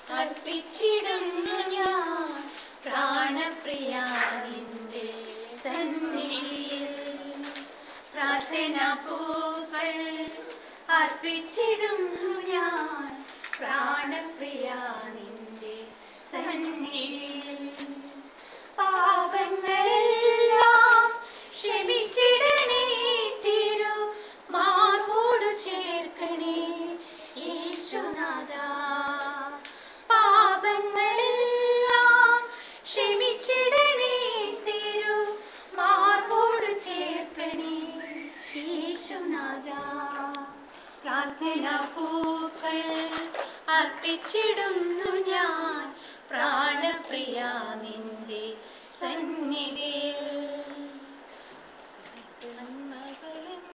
അർപ്പിച്ചിടുന്നു ഞാൻ പ്രാണപ്രിയ നിന്റെ സന്നിധിയിൽ പ്രാർത്ഥന പൂക്കൾ അർപ്പിച്ചിടുന്നു ഞാൻ പ്രാണപ്രിയ നിന്റെ സന്നിധിയിൽ പാപങ്ങളെല്ലാം ക്ഷമിച്ചിടണേ തിരു മാർവോടു ചേർക്കണേ യേശുനാഥ പാപങ്ങളെല്ലാം ക്ഷമിച്ചിടണേ തിരു മാർവോടു ചേർക്കണേ യേശുനാഥ പ്രാർത്ഥന പൂക്കൾ അർപ്പിച്ചിടുന്നു ഞാൻ പ്രാണപ്രിയ നിന്റെ സന്നിധിയിൽ